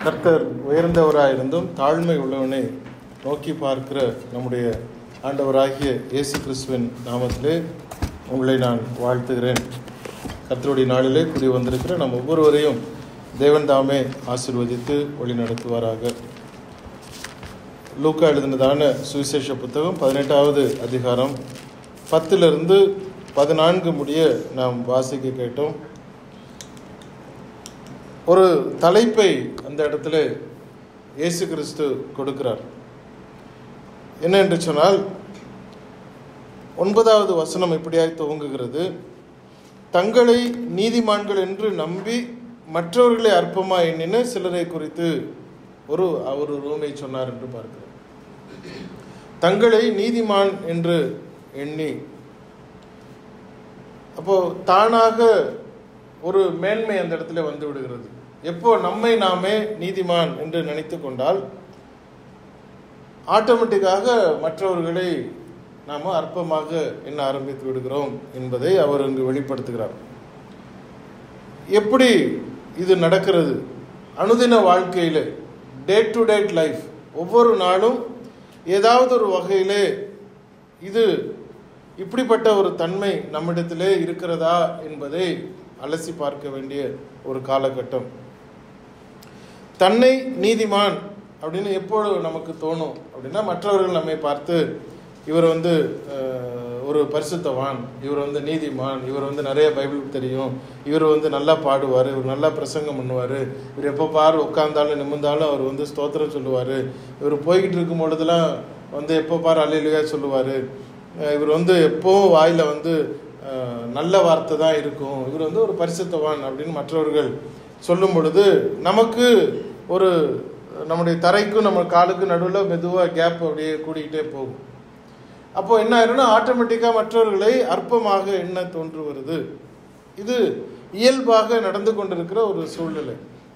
கர்த்தர் உயர்ந்தவராயிருந்தும் தாழ்மை உள்ளவனை நோக்கி பார்க்கிற நம்முடைய ஆண்டவராகிய இயேசு கிறிஸ்துவின் நாமத்திலே உங்களை நான் வாழ்த்துகிறேன் கர்த்தருடைய நாளிலே கூடி வந்திருக்கிற நம் ஒவ்வொருவரையும் தேவன் தாமே ஆசீர்வதித்து வழி நடத்துவாராக லூக்கா எழுதினதான சுவிசேஷ புத்தகம் பதினெட்டாவது அதிகாரம் பத்திலிருந்து பதினான்கு முடிய நாம் வாசிக்க கேட்டோம் ஒரு தலைப்பை அந்த இடத்துல இயேசு கிறிஸ்து கொடுக்கிறார் என்ன என்று சொன்னால் ஒன்பதாவது வசனம் இப்படியாய் துவங்குகிறது தங்களை நீதிமான்கள் என்று நம்பி மற்றவர்களை அற்பமாக எண்ணின சிலரை குறித்து ஒரு அவர் ரூமை சொன்னார் என்று பார்க்கிறோம் தங்களை நீதிமான் என்று எண்ணி அப்போ தானாக ஒரு மேன்மை அந்த இடத்துல வந்து விடுகிறது எப்போ நம்மை நாமே நீதிமான் என்று நினைத்து கொண்டால் ஆட்டோமேட்டிக்காக மற்றவர்களை நாம் அற்பமாக எண்ண ஆரம்பித்து விடுகிறோம் என்பதை அவர் இங்கு வெளிப்படுத்துகிறார் எப்படி இது நடக்கிறது அனுதின வாழ்க்கையில் டே டு டேட் லைஃப் ஒவ்வொரு நாளும் ஏதாவது ஒரு வகையிலே இது இப்படிப்பட்ட ஒரு தன்மை நம்மிடத்திலே இருக்கிறதா என்பதை அலசி பார்க்க வேண்டிய ஒரு காலகட்டம் தன்னை நீதிமான் அப்படின்னு எப்பொழுது நமக்கு தோணும் அப்படின்னா மற்றவர்கள் நம்மை பார்த்து இவர் வந்து ஒரு பரிசுத்தவான் இவர் வந்து நீதிமான் இவர் வந்து நிறைய பைபிள் தெரியும் இவர் வந்து நல்லா பாடுவார் இவர் நல்லா பிரசங்கம் பண்ணுவார் இவர் எப்போ பார் உட்காந்தாலும் நிமிர்ந்தாலும் அவர் வந்து ஸ்தோத்திரம் சொல்லுவார் இவர் போய்கிட்டு இருக்கும் பொழுதுலாம் வந்து எப்போ பார் அலையிலையா சொல்லுவார் இவர் வந்து எப்போவும் வாயில் வந்து நல்ல வார்த்தை தான் இருக்கும் இவர் வந்து ஒரு பரிசுத்தவான் அப்படின்னு மற்றவர்கள் சொல்லும் பொழுது நமக்கு ஒரு நம்முடைய தரைக்கும் நம்ம காலுக்கும் நடுவில் மெதுவாக கேப் அப்படியே கூடிக்கிட்டே போகும் அப்போ என்ன ஆயிரும்னா ஆட்டோமேட்டிக்காக மற்றவர்களை அற்பமாக எண்ண தோன்று வருது இது இயல்பாக நடந்து கொண்டிருக்கிற ஒரு சூழ்நிலை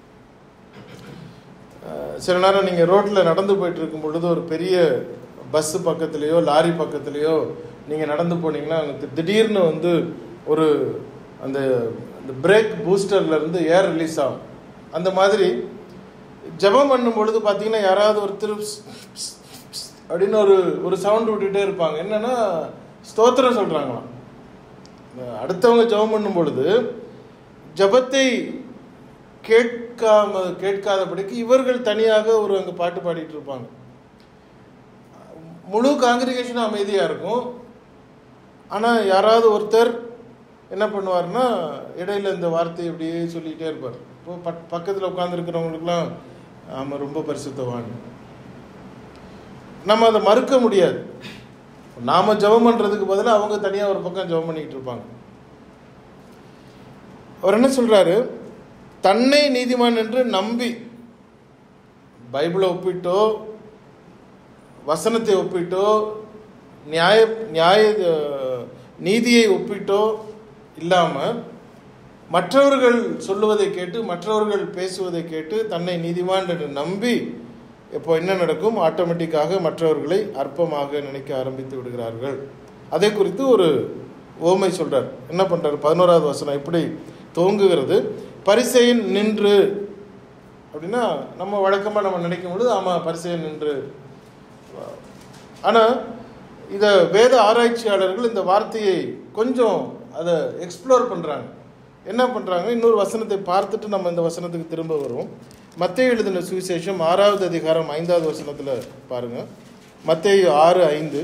சில நேரம் நீங்கள் ரோட்டில் நடந்து போயிட்டு இருக்கும் பொழுது ஒரு பெரிய பஸ்ஸு பக்கத்துலேயோ லாரி பக்கத்துலேயோ நீங்கள் நடந்து போனீங்கன்னா உங்களுக்கு திடீர்னு வந்து ஒரு அந்த அந்த பிரேக் பூஸ்டர்லேருந்து ஏர் ரிலீஸ் ஆகும் அந்த மாதிரி ஜபம் பண்ணும் பொழுது பார்த்தீங்கன்னா யாராவது ஒருத்தர் அப்படின்னு ஒரு ஒரு சவுண்ட் விட்டுட்டே இருப்பாங்க என்னன்னா ஸ்தோத்திரம் சொல்கிறாங்களாம் அடுத்தவங்க ஜபம் பண்ணும் பொழுது ஜபத்தை கேட்காம கேட்காதபடிக்கு இவர்கள் தனியாக ஒரு அங்கே பாட்டு பாடிட்டு இருப்பாங்க முழு காங்கிரிகேஷனும் அமைதியாக இருக்கும் ஆனால் யாராவது ஒருத்தர் என்ன பண்ணுவார்னா இடையில இந்த வார்த்தையை இப்படியே சொல்லிகிட்டே இருப்பார் இப்போ பக் பக்கத்தில் உட்காந்துருக்கிறவங்களுக்குலாம் ஆமாம் ரொம்ப பரிசுத்தவான் நம்ம அதை மறுக்க முடியாது நாம் ஜபம் பண்ணுறதுக்கு பதிலாக அவங்க தனியாக ஒரு பக்கம் ஜபம் பண்ணிக்கிட்டு இருப்பாங்க அவர் என்ன சொல்கிறாரு தன்னை நீதிமான் என்று நம்பி பைபிளை ஒப்பிட்டோ வசனத்தை ஒப்பிட்டோ நியாய நியாய நீதியை ஒப்பிட்டோ இல்லாமல் மற்றவர்கள் சொல்லுவதை கேட்டு மற்றவர்கள் பேசுவதை கேட்டு தன்னை நீதிமான் என்று நம்பி இப்போ என்ன நடக்கும் ஆட்டோமேட்டிக்காக மற்றவர்களை அற்பமாக நினைக்க ஆரம்பித்து விடுகிறார்கள் அதை குறித்து ஒரு ஓமை சொல்கிறார் என்ன பண்ணுறாரு பதினோராவது வசனம் இப்படி துவங்குகிறது பரிசையின் நின்று அப்படின்னா நம்ம வழக்கமாக நம்ம நினைக்கும் பொழுது ஆமாம் பரிசையன் நின்று ஆனால் இதை வேத ஆராய்ச்சியாளர்கள் இந்த வார்த்தையை கொஞ்சம் அதை எக்ஸ்ப்ளோர் பண்ணுறாங்க என்ன பண்ணுறாங்க இன்னொரு வசனத்தை பார்த்துட்டு நம்ம இந்த வசனத்துக்கு திரும்ப வருவோம் மத்திய எழுதின சுவிசேஷம் ஆறாவது அதிகாரம் ஐந்தாவது வசனத்தில் பாருங்க மத்திய ஆறு ஐந்து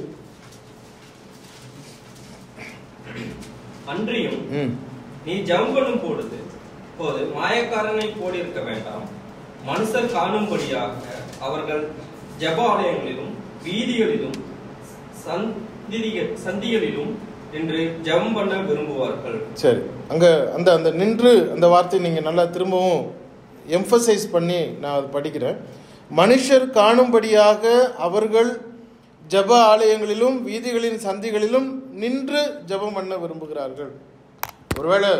அன்றியும் நீ ஜம் பண்ணும் பொழுது போது மாயக்காரனை போடி இருக்க வேண்டாம் மனுஷர் காணும்படியாக அவர்கள் ஜப ஆலயங்களிலும் வீதிகளிலும் சந்திகளிலும் என்று ஜபம் பண்ண விரும்புவார்கள் சரி அங்க அந்த அந்த நின்று அந்த வார்த்தை நீங்க நல்லா திரும்பவும் எம்ஃபசைஸ் பண்ணி நான் அது படிக்கிறேன் மனுஷர் காணும்படியாக அவர்கள் ஜப ஆலயங்களிலும் வீதிகளின் சந்திகளிலும் நின்று ஜபம் பண்ண விரும்புகிறார்கள் ஒருவேளை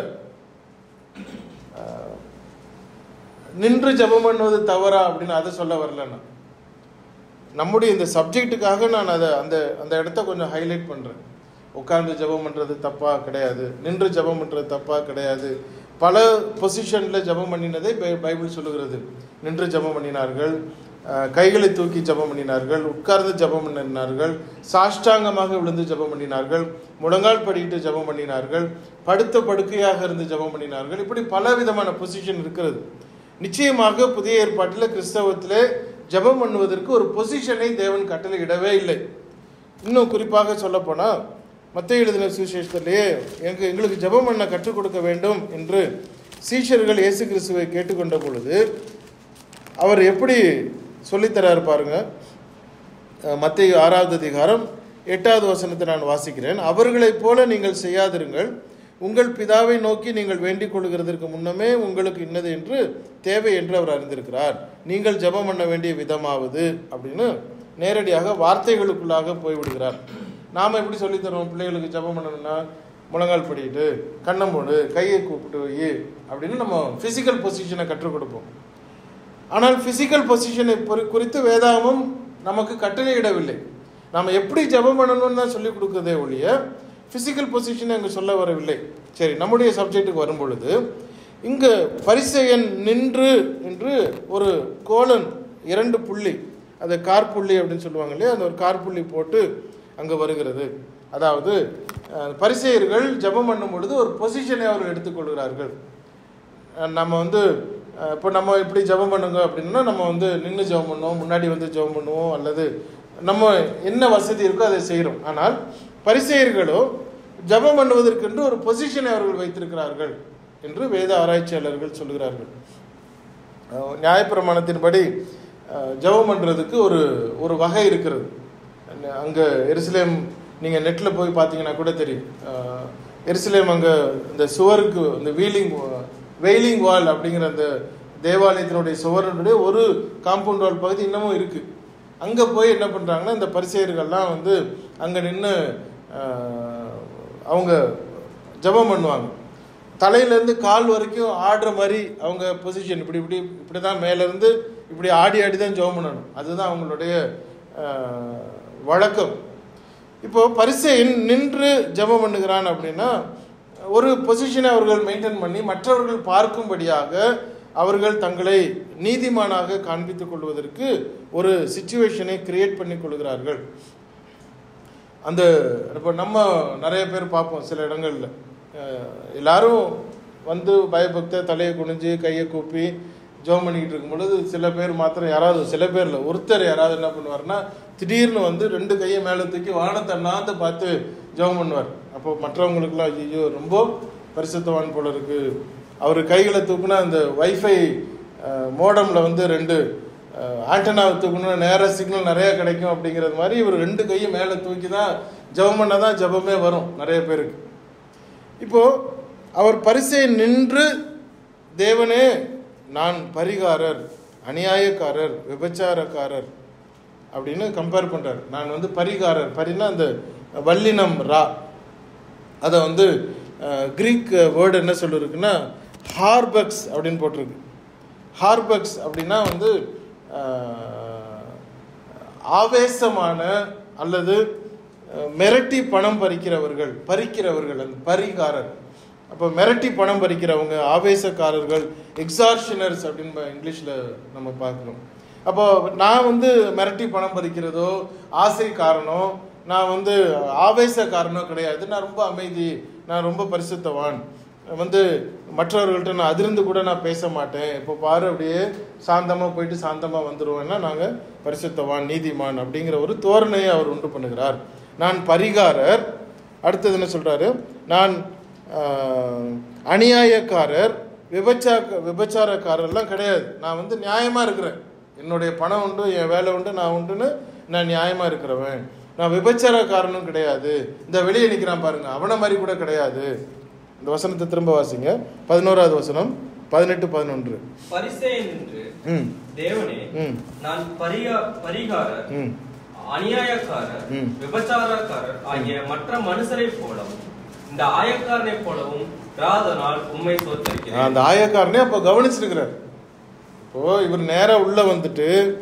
நின்று ஜபம் பண்ணுவது தவறா அப்படின்னு அதை சொல்ல வரலன்னா நம்முடைய இந்த சப்ஜெக்ட்டுக்காக நான் அதை அந்த அந்த இடத்த கொஞ்சம் ஹைலைட் பண்ணுறேன் உட்கார்ந்து ஜெபம் பண்ணுறது தப்பாக கிடையாது நின்று ஜெபம் பண்ணுறது தப்பாக கிடையாது பல பொசிஷனில் ஜெபம் பண்ணினதை பை- பைபிள் சொல்லுகிறது நின்று ஜெபம் பண்ணினார்கள் அஹ், கைகளை தூக்கி ஜெபம் பண்ணினார்கள் உட்கார்ந்து ஜெபம் பண்ணினார்கள் சாஷ்டாங்கமாக விழுந்து ஜெபம் பண்ணினார்கள் முழங்கால் படிட்டு ஜெபம் பண்ணினார்கள் படுத்த படுக்கையாக இருந்து ஜெபம் பண்ணினார்கள் இப்படி பல விதமான பொசிஷன் இருக்கிறது நிச்சயமாக புதிய ஏற்பாட்டில் கிறிஸ்தவத்திலே ஜெபம் பண்ணுவதற்கு ஒரு பொசிஷனை தேவன் கட்டளையிடவே இல்லை இன்னும் குறிப்பாக சொல்லப்போனால் மத்திய எழுதின சுவிசேஷத்திலேயே எங்க எங்களுக்கு ஜெபம் பண்ண கற்றுக் கொடுக்க வேண்டும் என்று சீஷர்கள் இயேசு கிறிஸ்துவை கேட்டுக்கொண்ட பொழுது அவர் எப்படி சொல்லித்தராரு பாருங்க மத்திய ஆறாவது அதிகாரம் எட்டாவது வசனத்தை நான் வாசிக்கிறேன் அவர்களைப் போல நீங்கள் செய்யாதிருங்கள் உங்கள் பிதாவை நோக்கி நீங்கள் வேண்டிக் கொள்கிறதற்கு முன்னமே உங்களுக்கு இன்னது என்று தேவை என்று அவர் அறிந்திருக்கிறார் நீங்கள் ஜெபம் பண்ண வேண்டிய விதமாவது அப்படின்னு நேரடியாக வார்த்தைகளுக்குள்ளாக போய்விடுகிறார் நாம் எப்படி சொல்லித் தரோம் பிள்ளைகளுக்கு ஜெபம் பண்ணணும்னா முழங்கால் படிட்டு கண்ணம் போடு கையை கூப்பிட்டு வை அப்படின்னு நம்ம ஃபிசிக்கல் பொசிஷனை கற்றுக் கொடுப்போம் ஆனால் ஃபிசிக்கல் பொசிஷனை குறித்து வேதாகமம் நமக்கு கட்டளையிடவில்லை நாம் எப்படி ஜெபம் பண்ணணும்னு தான் சொல்லிக் கொடுக்குறதே ஒழிய ஃபிசிக்கல் பொசிஷனை அங்கே சொல்ல வரவில்லை சரி நம்முடைய சப்ஜெக்ட்டுக்கு வரும் பொழுது இங்கு பரிசெயன் நின்று என்று ஒரு கோலன் இரண்டு புள்ளி அது கார்புள்ளி அப்படின்னு சொல்லுவாங்க இல்லையா அந்த ஒரு கார்புள்ளி போட்டு அங்கே வருகிறது அதாவது அஹ், பரிசேயர்கள் ஜெபம் பண்ணும் பொழுது ஒரு பொசிஷனை அவர்கள் எடுத்துக்கொள்கிறார்கள் அஹ் நம்ம வந்து அஹ் இப்போ நம்ம இப்படி ஜெபம் பண்ணுங்க அப்படின்னா நம்ம வந்து நின்று ஜெபம் பண்ணுவோம் முன்னாடி வந்து ஜெபம் பண்ணுவோம் அல்லது நம்ம என்ன வசதி இருக்கோ அதை செய்கிறோம் ஆனால் பரிசெயர்களோ ஜெபம் பண்ணுவதற்கென்று ஒரு பொசிஷனை அவர்கள் வைத்திருக்கிறார்கள் என்று வேத ஆராய்ச்சியாளர்கள் சொல்கிறார்கள் அஹ் நியாயப்பிரமாணத்தின்படி அஹ், ஜெபம் பண்ணுறதுக்கு ஒரு ஒரு வகை இருக்கிறது அங்கே எருசலேம் நீங்கள் நெட்டில் போய் பார்த்தீங்கன்னா கூட தெரியும் அஹ், எருசலேம் அங்கே இந்த சுவருக்கு இந்த வீலிங் வெயிலிங் வால் அப்படிங்கிற அந்த தேவாலயத்தினுடைய சுவருடைய ஒரு காம்பவுண்ட் வால் பகுதி இன்னமும் இருக்குது அங்கே போய் என்ன பண்ணுறாங்கன்னா இந்த பரிசெயர்கள்லாம் வந்து அங்கே நின்று அவங்க ஜெபம் பண்ணுவாங்க தலையிலேருந்து கால் வரைக்கும் ஆடுற மாதிரி அவங்க பொசிஷன் இப்படி இப்படி இப்படி தான் மேலேருந்து இப்படி ஆடி ஆடி தான் ஜெபம் பண்ணணும் அதுதான் அவங்களுடைய அஹ், வழக்கம் இப்போ பரிசையின் நின்று ஜெபம் பண்ணுகிறான் அப்படின்னா ஒரு பொசிஷனை அவர்கள் மெயின்டைன் பண்ணி மற்றவர்கள் பார்க்கும்படியாக அவர்கள் தங்களை நீதிமானாக காண்பித்துக் கொள்வதற்கு ஒரு சுச்சுவேஷனை கிரியேட் பண்ணி கொள்கிறார்கள் அந்த இப்போ நம்ம நிறைய பேர் பார்ப்போம் சில இடங்கள்ல அஹ், எல்லாரும் வந்து பயபக்த தலையை குனிஞ்சு கையை கூப்பி ஜெபம் பண்ணிக்கிட்டு இருக்கும் பொழுது சில பேர் மாத்திரம் யாராவது சில பேர்ல ஒருத்தர் யாராவது என்ன பண்ணுவார்னா திடீர்னு வந்து ரெண்டு கையை மேலே தூக்கி வானத்தை அண்ணாந்து பார்த்து ஜெபம் பண்ணுவார் அப்போ மற்றவங்களுக்குலாம் ஐயோ ரொம்ப பரிசுத்தவான் போல இருக்கு அவர் கைகளை தூக்குனா அந்த வைஃபை மோடம்ல வந்து ரெண்டு ஆண்டனாவை தூக்கணும்னா நேராக சிக்னல் நிறைய கிடைக்கும் அப்படிங்கிறது மாதிரி இவர் ரெண்டு கையும் மேலே தூக்கி தான் ஜெபம் பண்ணால் தான் ஜெபமே வரும் நிறைய பேருக்கு இப்போ அவர் பரிசை நின்று தேவனே நான் பரிகாரர் அநியாயக்காரர் விபச்சாரக்காரர் அப்படின்னு கம்பேர் பண்றார் நான் வந்து பரிகாரர் பரினா அந்த வல்லினம் ரா அதை வந்து அஹ், கிரீக் வேர்டு என்ன சொல்லிருக்குன்னா ஹார்பக்ஸ் அப்படின்னு போட்டிருக்கு ஹார்பக்ஸ் அப்படின்னா வந்து அஹ், ஆவேசமான அல்லது அஹ், மிரட்டி பணம் பறிக்கிறவர்கள் பறிக்கிறவர்கள் அந்த பரிகாரர் அப்போ மிரட்டி பணம் பறிக்கிறவங்க ஆவேசக்காரர்கள் எக்ஸார்ஷனர்ஸ் அப்படின்னு இங்கிலீஷில் நம்ம பார்க்கணும் அப்போ நான் வந்து மிரட்டி பணம் பறிக்கிறதோ ஆசைக்காரனோ நான் வந்து ஆவேசக்காரனோ கிடையாது நான் ரொம்ப அமைதி நான் ரொம்ப பரிசுத்தவான் வந்து மற்றவர்கள்ட்ட நான் அதிர்ந்து கூட நான் பேச மாட்டேன் இப்போ பாரு அப்படியே சாந்தமாக போயிட்டு சாந்தமாக வந்துடுவேன்னா நாங்கள் பரிசுத்தவான் நீதிமான் அப்படிங்கிற ஒரு தோரணையை அவர் உண்டு பண்ணுகிறார் நான் பரிகாரர் அடுத்தது என்ன சொல்றாரு நான் ஆஹ், அநியாயக்காரர் விபச்சா விபச்சாரக்காரர்லாம் கிடையாது நான் வந்து நியாயமாக இருக்கிறேன் என்னுடைய பணம் உண்டு என் வேலை உண்டு நான் உண்டுன்னு நான் நியாயமாக இருக்கிறவன் நான் விபச்சாரக்காரனும் கிடையாது இந்த வெளியே நிற்கிறான் பாருங்க அவனை மாதிரி கூட கிடையாது இந்த வசனத்தை திரும்ப வாசிங்க பதினோராவது வசனம் பதினெட்டு பதினொன்று பரிசேயன் என்று ம் தேவனே ம் நான் பரிகா பரிகாரர் ம் அநியாயக்காரர் ம். விபச்சாரக்காரர் ஆகிய மற்ற மனுஷரைப் போலவும் இந்த ஆயக்காரனைப் போலவும் ராதனால் உண்மை சோத்தரிக்கிறேன் அந்த ஆயக்காரனே அப்போ கவனிச்சிருக்கிறார் இப்போ இவர் நேரா உள்ள வந்துட்டு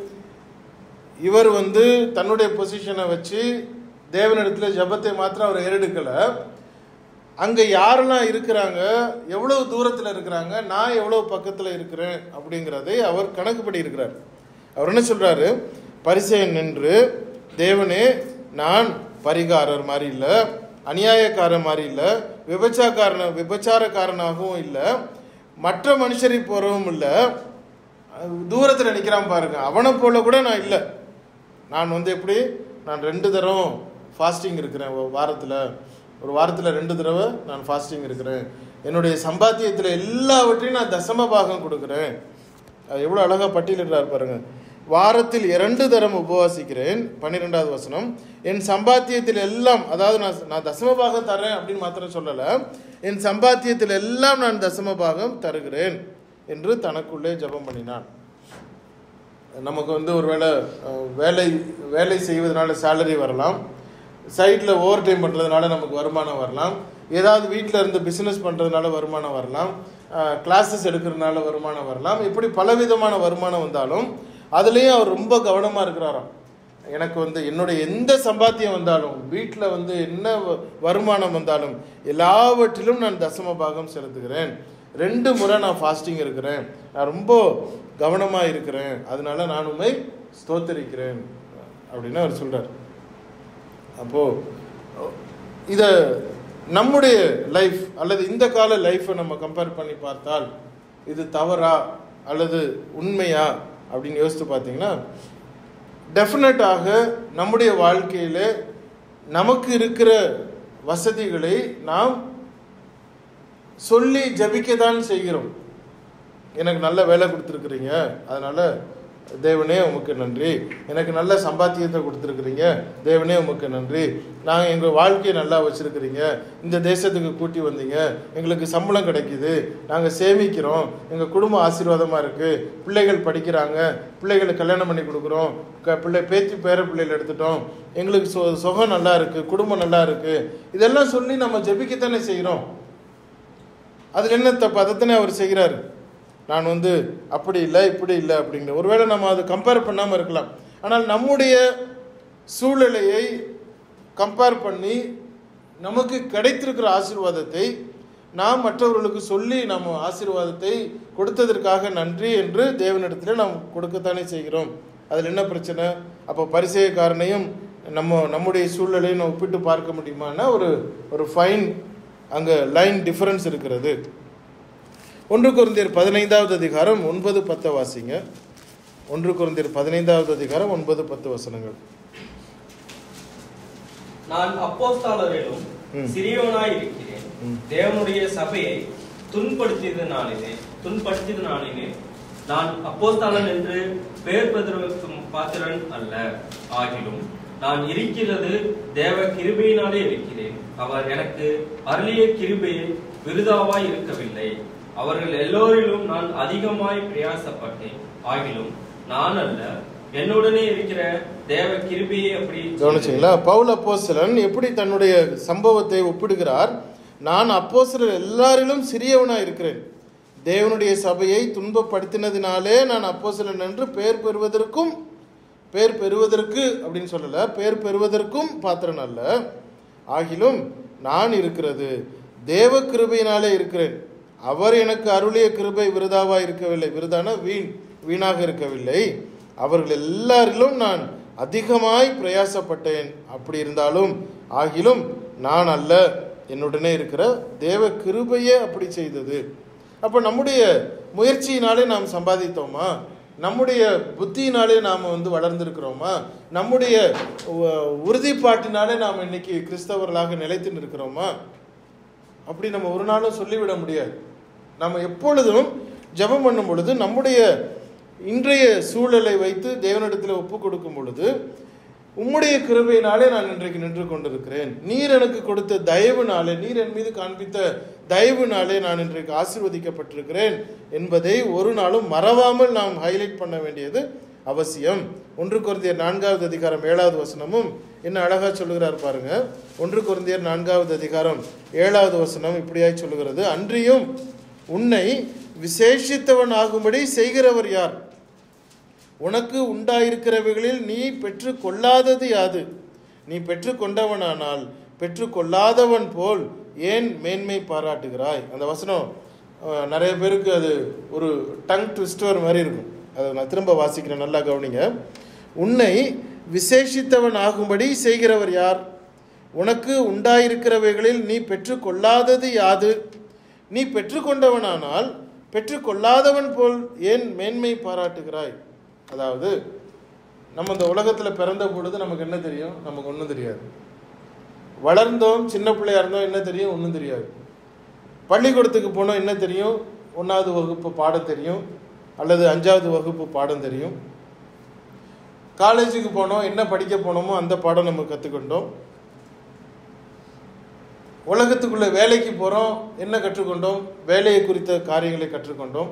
இவர் வந்து தன்னுடைய பொசிஷனை வச்சு தேவனிடத்துல ஜெபத்தை மாத்திரம் அவர் ஏறெடுக்கல அங்கே யாரெல்லாம் இருக்கிறாங்க எவ்வளவு தூரத்தில் இருக்கிறாங்க நான் எவ்வளவு பக்கத்தில் இருக்கிறேன் அப்படிங்கிறதை அவர் கணக்குப்படி இருக்கிறார் அவர் என்ன சொல்றாரு பரிசெயன் நின்று தேவனே நான் பரிகாரர் மாதிரி இல்லை அநியாயக்காரன் மாதிரி இல்லை விபச்சாக்காரன விபச்சாரக்காரனாகவும் இல்லை மற்ற மனுஷரை போறவும் இல்லை தூரத்தில் நிற்கிறான் பாருங்க அவனை போல கூட நான் இல்லை நான் வந்து எப்படி நான் ரெண்டு தரம் ஃபாஸ்டிங் இருக்கிறேன் ஒரு வாரத்தில் ஒரு வாரத்தில் ரெண்டு தடவை நான் ஃபாஸ்டிங் இருக்கிறேன் என்னுடைய சம்பாத்தியத்தில் எல்லாவற்றையும் நான் தசம பாகம் கொடுக்குறேன் அது எவ்வளோ அழகாக பட்டியலிடுறார் பாருங்க வாரத்தில் இரண்டு தரம் உபவாசிக்கிறேன் பன்னிரெண்டாவது வசனம் என் சம்பாத்தியத்தில் எல்லாம் அதாவது நான் நான் தசம பாகம் தரேன் அப்படின்னு மாத்திரம் சொல்லலை என் சம்பாத்தியத்தில் எல்லாம் நான் தசம பாகம் தருகிறேன் என்று தனக்குள்ளே ஜெபம் பண்ணினான் நமக்கு வந்து ஒரு வேளை அஹ், வேலை வேலை செய்வதனால சேலரி வரலாம் சைட்டில் ஓவர் டைம் பண்ணுறதுனால நமக்கு வருமானம் வரலாம் ஏதாவது வீட்டில் இருந்து பிஸ்னஸ் பண்ணுறதுனால வருமானம் வரலாம் கிளாஸஸ் எடுக்கிறதுனால வருமானம் வரலாம் இப்படி பலவிதமான வருமானம் வந்தாலும் அதுலேயும் அவர் ரொம்ப கவனமாக இருக்கிறாராம் எனக்கு வந்து என்னுடைய எந்த சம்பாத்தியம் வந்தாலும் வீட்டில் வந்து என்ன வ- வருமானம் வந்தாலும் எல்லாவற்றிலும் நான் தசம பாகம் செலுத்துகிறேன் ரெண்டு முறை நான் ஃபாஸ்டிங் இருக்கிறேன் நான் ரொம்ப கவனமாக இருக்கிறேன் அதனால நான் உண்மை ஸ்தோத்தரிக்கிறேன் அப்படின்னு அவர் சொல்றார் அப்போ இதை நம்முடைய லைஃப் அல்லது இந்த கால லைஃப்பை நம்ம கம்பேர் பண்ணி பார்த்தால் இது தவறா அல்லது உண்மையா அப்படின்னு யோசித்து பார்த்தீங்கன்னா டெஃபினட்டாக நம்முடைய வாழ்க்கையில் நமக்கு இருக்கிற வசதிகளை நாம் சொல்லி ஜபிக்க தான் செய்கிறோம் எனக்கு நல்ல வேலை கொடுத்துருக்குறீங்க அதனால தேவனே உமக்கு நன்றி எனக்கு நல்ல சம்பாத்தியத்தை கொடுத்துருக்குறீங்க தேவனே உமக்கு நன்றி நாங்கள் எங்கள் வாழ்க்கையை நல்லா வச்சுருக்கிறீங்க இந்த தேசத்துக்கு கூட்டி வந்தீங்க எங்களுக்கு சம்பளம் கிடைக்குது நாங்கள் சேமிக்கிறோம் எங்கள் குடும்பம் ஆசீர்வாதமாக இருக்குது பிள்ளைகள் படிக்கிறாங்க பிள்ளைகளுக்கு கல்யாணம் பண்ணி கொடுக்குறோம் க பிள்ளை பேத்தி பேர பிள்ளைகள் எடுத்துட்டோம் எங்களுக்கு சொ சுகம் நல்லா இருக்குது குடும்பம் நல்லா இருக்குது இதெல்லாம் சொல்லி நம்ம ஜெபிக்கத்தானே செய்கிறோம் அதில் என்ன தப்பு அதைத்தானே அவர் செய்கிறாரு நான் வந்து அப்படி இல்லை இப்படி இல்லை அப்படிங்கிற ஒருவேளை நம்ம அதை கம்பேர் பண்ணாமல் இருக்கலாம் ஆனால் நம்முடைய சூழ்நிலையை கம்பேர் பண்ணி நமக்கு கிடைத்திருக்கிற ஆசீர்வாதத்தை நாம் மற்றவர்களுக்கு சொல்லி நம்ம ஆசீர்வாதத்தை கொடுத்ததற்காக நன்றி என்று தேவனிடத்தில் நாம் கொடுக்கத்தானே செய்கிறோம் அதில் என்ன பிரச்சனை அப்போ பரிசெயக்காரனையும் நம்ம நம்முடைய சூழ்நிலையை நம்ம ஒப்பிட்டு பார்க்க முடியுமான்னா ஒரு ஒரு ஃபைன் அங்கே லைன் டிஃபரன்ஸ் இருக்கிறது ஒன்று குருந்தியர் பதினைந்தாவது அதிகாரம் ஒன்பது பத்து வாசிங்க ஒன்று குருந்தியர் பதினைந்தாவது அதிகாரம் ஒன்பது பத்து வசனங்கள் நான் அப்போஸ்தலரிலும் ம். சிறியோனாய் இருக்கிறேன் ம். தேவனுடைய சபையை துன்படுத்தியதுனாலே துன்படுத்தியதுனாலே நான் அப்போஸ்தலன் என்று பெயர் பெறுவதற்கும் பாத்திரன் அல்ல ஆகிலும் நான் இருக்கிறது தேவ கிருபையினாலே இருக்கிறேன் அவர் எனக்கு அருளிய கிருபையை விருதாவாய் இருக்கவில்லை அவர்கள் எல்லோரிலும் நான் அதிகமாய் பிரயாசப்பட்டேன் ஆகிலும் நான் அல்ல என்னுடனே இருக்கிற தேவ கிருபையை அப்படி கவனிச்சிங்களா பவுல் அப்போஸ்தலன் எப்படி தன்னுடைய சம்பவத்தை ஒப்பிடுகிறார் நான் அப்போஸ்தலர் எல்லாரிலும் சிறியவனாக இருக்கிறேன் தேவனுடைய சபையை துன்பப்படுத்தினதினாலே நான் அப்போஸ்தலன் என்று பெயர் பெறுவதற்கும் பெயர் பெறுவதற்கு அப்படின்னு சொல்லல பெயர் பெறுவதற்கும் பாத்திரன் அல்ல ஆகிலும் நான் இருக்கிறது தேவ கிருபையினாலே இருக்கிறேன் அவர் எனக்கு அருளிய கிருபை விருதாவா இருக்கவில்லை விருதான வீண் வீணாக இருக்கவில்லை அவர்கள் எல்லாரிலும் நான் அதிகமாய் பிரயாசப்பட்டேன் அப்படி இருந்தாலும் ஆகிலும் நான் அல்ல என்னுடனே இருக்கிற தேவ கிருபையே அப்படி செய்தது அப்போ நம்முடைய முயற்சியினாலே நாம் சம்பாதித்தோமா நம்முடைய புத்தியினாலே நாம் வந்து வளர்ந்திருக்கிறோமா நம்முடைய உ- உறுதிப்பாட்டினாலே நாம் இன்னைக்கு கிறிஸ்தவர்களாக நிலைத்து நிற்கிறோமா அப்படி நம்ம ஒரு நாளும் சொல்லிவிட முடியாது நம்ம எப்பொழுதும் ஜெபம் பண்ணும் பொழுது நம்முடைய இன்றைய சூழலை வைத்து தேவனிடத்தில் ஒப்பு கொடுக்கும் பொழுது உம்முடைய கிருபையினாலே நான் இன்றைக்கு நின்று கொண்டிருக்கிறேன் நீர் எனக்கு கொடுத்த தயவுனாலே நீர் என் மீது காண்பித்த தயவுனாலே நான் இன்றைக்கு ஆசீர்வதிக்கப்பட்டிருக்கிறேன் என்பதை ஒரு நாளும் மறவாமல் நாம் ஹைலைட் பண்ண வேண்டியது அவசியம் ஒன்று குருந்தியர் நான்காவது அதிகாரம் ஏழாவது வசனமும் என்ன அழகா சொல்லுகிறார் பாருங்க ஒன்று குருந்தியர் நான்காவது அதிகாரம் ஏழாவது வசனம் இப்படியாய் சொல்லுகிறது அன்றியும் உன்னை விசேஷித்தவன் ஆகும்படி செய்கிறவர் யார் உனக்கு உண்டாயிருக்கிறவைகளில் நீ பெற்று கொள்ளாதது யாது நீ பெற்று கொண்டவனானால் பெற்று கொள்ளாதவன் போல் ஏன் மேன்மை பாராட்டுகிறாய் அந்த வசனம் அஹ், நிறைய பேருக்கு அது ஒரு டங் ட்விஸ்டர் மாதிரி இருக்கும் அதை நான் திரும்ப வாசிக்கிறேன் நல்லா கவனிங்க உன்னை விசேஷித்தவன் ஆகும்படி செய்கிறவர் யார் உனக்கு உண்டாயிருக்கிறவைகளில் நீ பெற்றுக்கொள்ளாதது யாது நீ பெற்றுக்கொண்டவனானால் பெற்றுக்கொள்ளாதவன் போல் ஏன் மேன்மை பாராட்டுகிறாய் அதாவது நம்ம இந்த உலகத்தில் பிறந்த பொழுது நமக்கு என்ன தெரியும் நமக்கு ஒன்றும் தெரியாது வளர்ந்தோம் சின்ன பிள்ளையா இருந்தோம் என்ன தெரியும் ஒன்றும் தெரியாது பள்ளிக்கூடத்துக்கு போனோம் என்ன தெரியும் ஒன்றாவது வகுப்பு பாடம் தெரியும் அல்லது அஞ்சாவது வகுப்பு பாடம் தெரியும் காலேஜுக்கு போனோம் என்ன படிக்க போனோமோ அந்த பாடம் நம்ம கற்றுக்கொண்டோம் உலகத்துக்குள்ள வேலைக்கு போகிறோம் என்ன கற்றுக்கொண்டோம் வேலையை குறித்த காரியங்களை கற்றுக்கொண்டோம்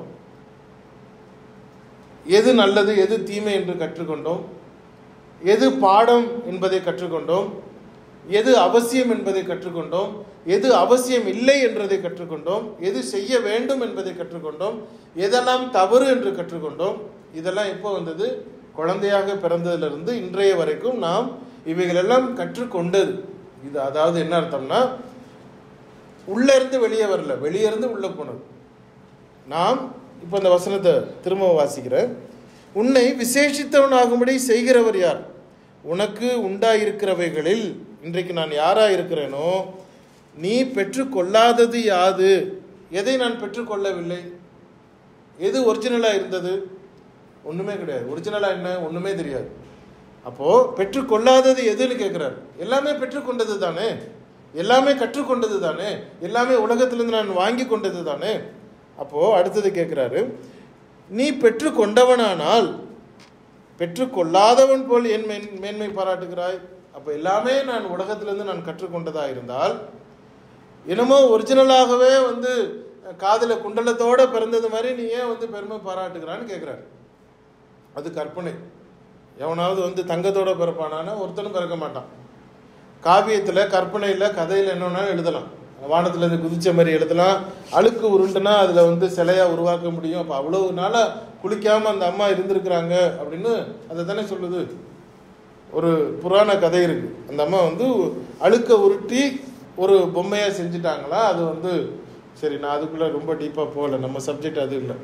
எது நல்லது எது தீமை என்று கற்றுக்கொண்டோம் எது பாடம் என்பதை கற்றுக்கொண்டோம் எது அவசியம் என்பதை கற்றுக்கொண்டோம் எது அவசியம் இல்லை என்றதை கற்றுக்கொண்டோம் எது செய்ய வேண்டும் என்பதை கற்றுக்கொண்டோம் எதெல்லாம் தவறு என்று கற்றுக்கொண்டோம் இதெல்லாம் எப்போ வந்தது குழந்தையாக பிறந்ததிலிருந்து இன்றைய வரைக்கும் நாம் இவைகளெல்லாம் கற்றுக்கொண்டது இது அதாவது என்ன அர்த்தம்னா உள்ள இருந்து வெளியே வரல வெளியே இருந்து உள்ள போனது நாம் இப்போ இந்த வசனத்தை திரும்ப வாசிக்கிறேன் உன்னை விசேஷித்தவனாகும்படி செய்கிறவர் யார் உனக்கு உண்டாயிருக்கிறவைகளில் இன்றைக்கு நான் யாரா இருக்கிறேனோ நீ பெற்றுக்கொள்ளாதது யாது எதை நான் பெற்றுக்கொள்ளவில்லை எது ஒரிஜினலாக இருந்தது ஒன்றுமே கிடையாது ஒரிஜினலாக என்ன ஒன்றுமே தெரியாது அப்போது பெற்றுக்கொள்ளாதது எதுன்னு கேட்குறாரு எல்லாமே பெற்றுக்கொண்டது தானே எல்லாமே கற்றுக்கொண்டது தானே எல்லாமே உலகத்திலிருந்து நான் வாங்கி கொண்டது தானே அப்போது அடுத்தது கேட்குறாரு நீ பெற்றுக்கொண்டவனானால் பெற்றுக்கொள்ளாதவன் போல் என் மேன் மேன்மை பாராட்டுகிறாய் அப்போ எல்லாமே நான் உலகத்திலிருந்து நான் கற்றுக்கொண்டதா இருந்தால் என்னமோ ஒரிஜினலாகவே வந்து காதில் குண்டலத்தோட பிறந்தது மாதிரி நீ ஏன் வந்து பெருமை பாராட்டுகிறான்னு கேட்குறாரு அது கற்பனை எவனாவது வந்து தங்கத்தோட பிறப்பானான்னா ஒருத்தனும் பிறக்க மாட்டான் காவியத்தில் கற்பனையில் கதையில் என்னன்னாலும் எழுதலாம் வானத்துல இருந்து குதிச்ச மாதிரி எழுதலாம் அழுக்கு உருண்டுனா அதில் வந்து சிலையாக உருவாக்க முடியும் அப்போ அவ்வளவு நாளாக குளிக்காமல் அந்த அம்மா இருந்திருக்கிறாங்க அப்படின்னு அதை தானே சொல்லுது ஒரு புராண கதை இருக்கு அந்த அம்மா வந்து அழுக்க உருட்டி ஒரு பொம்மையாக செஞ்சுட்டாங்களா அது வந்து சரி நான் அதுக்குள்ளே ரொம்ப டீப்பாக போகல நம்ம சப்ஜெக்ட் அது இல்லை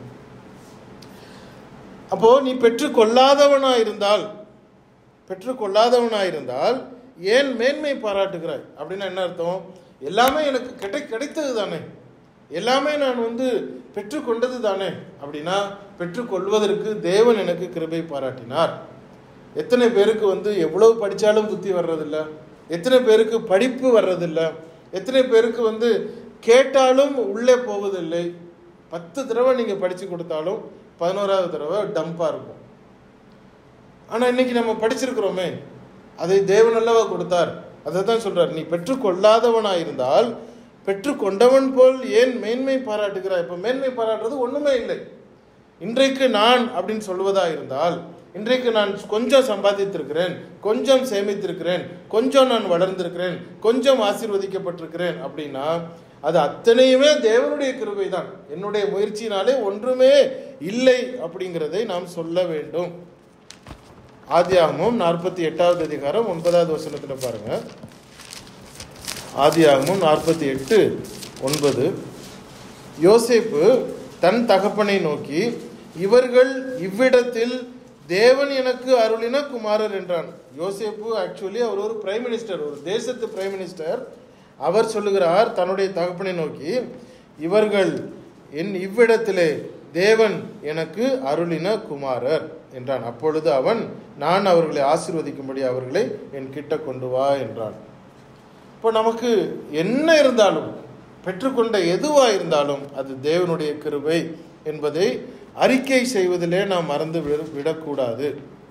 அப்போ நீ பெற்றுக்கொள்ளாதவனா இருந்தால் பெற்றுக்கொள்ளாதவனா இருந்தால் ஏன் மேன்மை பாராட்டுகிறாய் அப்படின்னா என்ன அர்த்தம் எல்லாமே எனக்கு கிடை கிடைத்தது தானே எல்லாமே நான் வந்து பெற்றுக்கொண்டது தானே அப்படின்னா பெற்றுக்கொள்வதற்கு தேவன் எனக்கு கிருபை பாராட்டினார் எத்தனை பேருக்கு வந்து எவ்வளவு படித்தாலும் புத்தி வர்றதில்ல எத்தனை பேருக்கு படிப்பு வர்றதில்ல எத்தனை பேருக்கு வந்து கேட்டாலும் உள்ளே போவதில்லை பத்து தடவை நீங்கள் படித்து கொடுத்தாலும் பதினோராவது தடவை டம்பாக இருக்கும் ஆனால் இன்னைக்கு நம்ம படிச்சிருக்கிறோமே அதை தேவன் அல்லவா கொடுத்தார் அதை தான் சொல்றார் நீ பெற்றுக்கொள்ளாதவனா இருந்தால் பெற்றுக்கொண்டவன் போல் ஏன் மேன்மை பாராட்டுகிறாய் இப்போ மேன்மை பாராட்டுறது ஒன்றுமே இல்லை இன்றைக்கு நான் அப்படின்னு சொல்வதா இருந்தால் இன்றைக்கு நான் கொஞ்சம் சம்பாதித்திருக்கிறேன் கொஞ்சம் சேமித்திருக்கிறேன் கொஞ்சம் நான் வளர்ந்திருக்கிறேன் கொஞ்சம் ஆசீர்வதிக்கப்பட்டிருக்கிறேன் அப்படின்னா அது அத்தனையுமே தேவனுடைய கிருபை தான் என்னுடைய முயற்சியினாலே ஒன்றுமே இல்லை அப்படிங்கிறதை நாம் சொல்ல வேண்டும் ஆதியாகமும் நாற்பத்தி எட்டாவது அதிகாரம் ஒன்பதாவது வசனத்தில் பாருங்க ஆதியாகமும் நாற்பத்தி எட்டு ஒன்பது யோசேப்பு தன் தகப்பனை நோக்கி இவர்கள் இவ்விடத்தில் தேவன் எனக்கு அருளின குமாரர் என்றான் யோசேப்பு ஆக்சுவலி அவர் ஒரு பிரைம் மினிஸ்டர் ஒரு தேசத்து பிரைம் மினிஸ்டர் அவர் சொல்லுகிறார் தன்னுடைய தகப்பனை நோக்கி இவர்கள் என் இவ்விடத்திலே தேவன் எனக்கு அருளின குமாரர் என்றான் அப்பொழுது அவன் நான் அவர்களை ஆசீர்வதிக்கும்படி அவர்களை என் கிட்ட கொண்டு வா என்றான் இப்போ நமக்கு என்ன இருந்தாலும் பெற்றுக்கொண்ட எதுவாக இருந்தாலும் அது தேவனுடைய கிருபை என்பதை அறிக்கை செய்வதிலே நாம் மறந்து விட விடக்கூடாது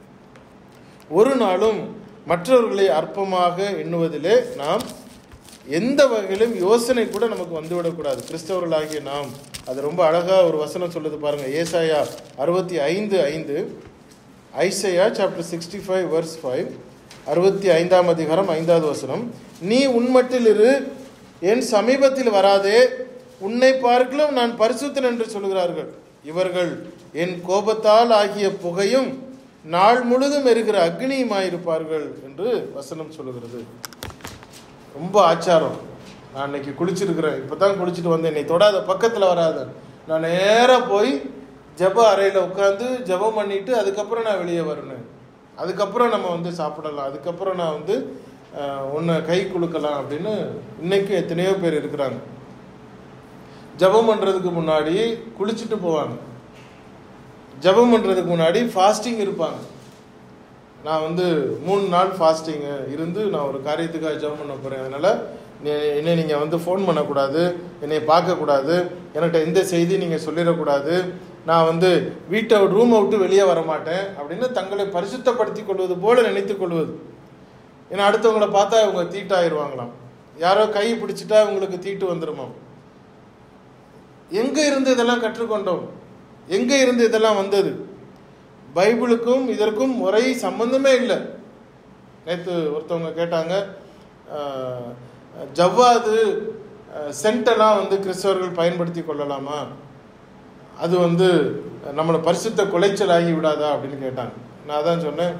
ஒரு நாளும் மற்றவர்களை அற்பமாக எண்ணுவதிலே நாம் எந்த வகையிலும் யோசனை கூட நமக்கு வந்துவிடக்கூடாது கிறிஸ்தவர்களாகிய நாம் அது ரொம்ப அழகாக ஒரு வசனம் சொல்லுது பாருங்க ஏசாயா அறுபத்தி ஐந்து ஐந்து Isaiah chapter sixty five verse five அறுபத்தி ஐந்தாம் அதிகாரம் ஐந்தாவது வசனம் நீ உன்மட்டில் இரு என் சமீபத்தில் வராதே உன்னை பார்க்கலும் நான் பரிசுத்தன் என்று சொல்கிறார்கள் இவர்கள் என் கோபத்தால் ஆகிய புகையும் நாள் முழுதும் எரிகிற அக்னியுமாயிருப்பார்கள் என்று வசனம் சொல்லுகிறது ரொம்ப ஆச்சாரம் நான் இன்னைக்கு குளிச்சிருக்கிறேன் இப்போ தான் குளிச்சுட்டு வந்தேன் என்னை தொடாத பக்கத்தில் வராத நான் நேராக போய் ஜெப அறையில் உட்காந்து ஜெபம் பண்ணிட்டு அதுக்கப்புறம் நான் வெளியே வரணும் அதுக்கப்புறம் நம்ம வந்து சாப்பிடலாம் அதுக்கப்புறம் நான் வந்து உன்னை கை குலுக்கலாம் அப்படின்னு இன்னைக்கு எத்தனையோ பேர் இருக்கிறாங்க ஜெபம் பண்ணுறதுக்கு முன்னாடி குளிச்சுட்டு போவாங்க ஜெபம் பண்ணுறதுக்கு முன்னாடி ஃபாஸ்டிங் இருப்பாங்க நான் வந்து மூணு நாள் ஃபாஸ்டிங்கு இருந்து நான் ஒரு காரியத்துக்காக ஜெபம் பண்ண போகிறேன் அதனால் என்னை நீங்கள் வந்து ஃபோன் பண்ணக்கூடாது என்னை பார்க்கக்கூடாது என்கிட்ட எந்த செய்தி நீங்கள் சொல்லிடக்கூடாது நான் வந்து வீட்டை ரூமை விட்டு வெளியே வர மாட்டேன் அப்படின்னு தங்களை பரிசுத்தப்படுத்திக் கொள்வது போல நினைத்துக் கொள்வது ஏன்னா அடுத்தவங்கள பார்த்தா இவங்க தீட்டாயிருவாங்களாம் யாரோ கை பிடிச்சிட்டா இவங்களுக்கு தீட்டு வந்துருமா எங்கே இருந்து இதெல்லாம் கற்றுக்கொண்டோம் எங்கே இருந்து இதெல்லாம் வந்தது பைபிளுக்கும் இதற்கும் முறை சம்பந்தமே இல்லை நேற்று ஒருத்தவங்க கேட்டாங்க அஹ், ஜவ்வாது அஹ், சென்டெல்லாம் வந்து கிறிஸ்தவர்கள் பயன்படுத்தி கொள்ளலாமா அது வந்து நம்மளை பரிசுத்த குலைச்சல் ஆகி விடாதா அப்படின்னு கேட்டாங்க நான் அதான் சொன்னேன்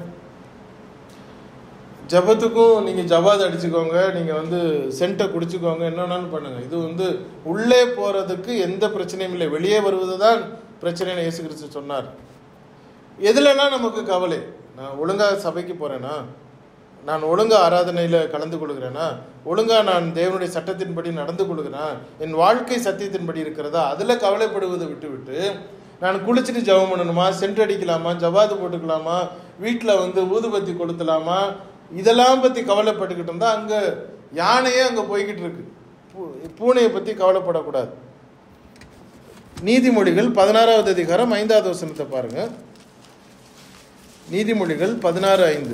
ஜபத்துக்கும் நீங்கள் ஜவாத் அடிச்சுக்கோங்க நீங்கள் வந்து சென்ட்டை குடிச்சுக்கோங்க என்ன வேணாலும் பண்ணுங்க இது வந்து உள்ளே போகிறதுக்கு எந்த பிரச்சனையும் இல்லை வெளியே வருவது தான் பிரச்சனைன்னு இயேசு கிறிஸ்து சொன்னார் எதுலலாம் நமக்கு கவலை நான் ஒழுங்காக சபைக்கு போகிறேனா நான் ஒழுங்காக ஆராதனையில் கலந்து கொள்கிறேனா ஒழுங்காக நான் தேவனுடைய சட்டத்தின்படி நடந்து கொள்கிறேன் என் வாழ்க்கை சத்தியத்தின்படி இருக்கிறதா அதில் கவலைப்படுவதை விட்டுவிட்டு நான் குளிச்சுட்டு ஜெபம் பண்ணணுமா சென்ட் அடிக்கலாமா ஜவாது போட்டுக்கலாமா வீட்டில் வந்து ஊதுபத்தி கொளுத்தலாமா இதெல்லாம் பற்றி கவலைப்பட்டுக்கிட்டு இருந்தால் அங்கே யானையே அங்கே போய்கிட்டு இருக்கு பூ- பூனையை பற்றி கவலைப்படக்கூடாது நீதிமொழிகள் பதினாறாவது அதிகாரம் ஐந்தாவது வசனத்தை பாருங்க நீதிமொழிகள் பதினாறு ஐந்து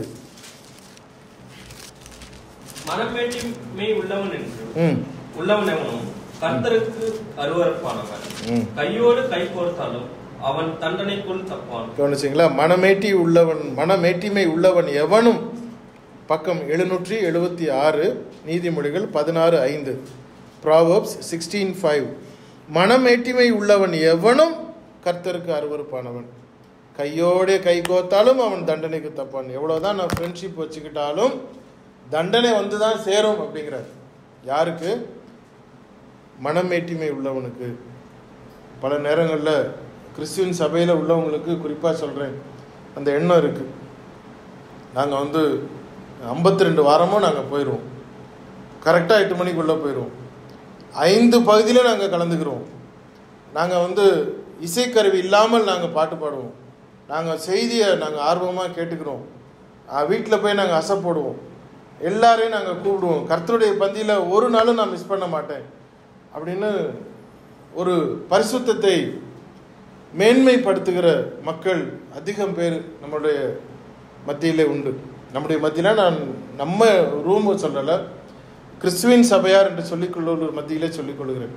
மனமேட்டிமை உள்ளவன் என்று ம் உள்ளவன் எவனும் கர்த்தருக்கு அருவருப்பானவன் ம் கையோடு கை கோர்த்தாலும் அவன் தண்டனைக்குள் தப்பான் கவனிச்சிங்களா மனமேட்டி உள்ளவன் மனமேட்டிமை உள்ளவன் எவனும் பக்கம் எழுநூற்றி எழுபத்தி ஆறு நீதிமொழிகள் பதினாறு ஐந்து ப்ராவர்ப்ஸ் சிக்ஸ்டீன் ஃபைவ் மனமேட்டிமை உள்ளவன் எவனும் கர்த்தருக்கு அருவருப்பானவன் கையோடே கை கோத்தாலும் அவன் தண்டனைக்கு தப்பான் எவ்வளோதான் நான் ஃப்ரெண்ட்ஷிப் வச்சுக்கிட்டாலும் தண்டனை வந்து தான் சேரும் அப்படிங்கிறார் யாருக்கு மனமேட்டிமை உள்ளவனுக்கு பல நேரங்களில் கிறிஸ்துவின் சபையில் உள்ளவங்களுக்கு குறிப்பாக சொல்கிறேன் அந்த எண்ணம் இருக்குது நாங்கள் வந்து ஐம்பத்தி ரெண்டு வாரமும் நாங்கள் போயிடுவோம் கரெக்டாக எட்டு மணிக்குள்ளே போயிடுவோம் ஐந்து பகுதியில் நாங்கள் கலந்துக்கிறோம் நாங்கள் வந்து இசைக்கருவி இல்லாமல் நாங்கள் பாட்டு பாடுவோம் நாங்கள் செய்தியை நாங்கள் ஆர்வமாக கேட்டுக்கிறோம் வீட்டில் போய் நாங்கள் அசை போடுவோம் எல்லாரையும் நாங்கள் கூப்பிடுவோம் கர்த்தருடைய பந்தியில் ஒரு நாளும் நான் மிஸ் பண்ண மாட்டேன் அப்படின்னு ஒரு பரிசுத்தத்தை மேன்மைப்படுத்துகிற மக்கள் அதிகம் பேர் நம்மளுடைய மத்தியிலே உண்டு நம்முடைய மத்தியில் நான் நம்ம ரூம் சொல்லலை கிறிஸ்துவின் சபையார் என்று சொல்லிக்கொள்ளுவர் மத்தியிலே சொல்லிக் கொள்கிறேன்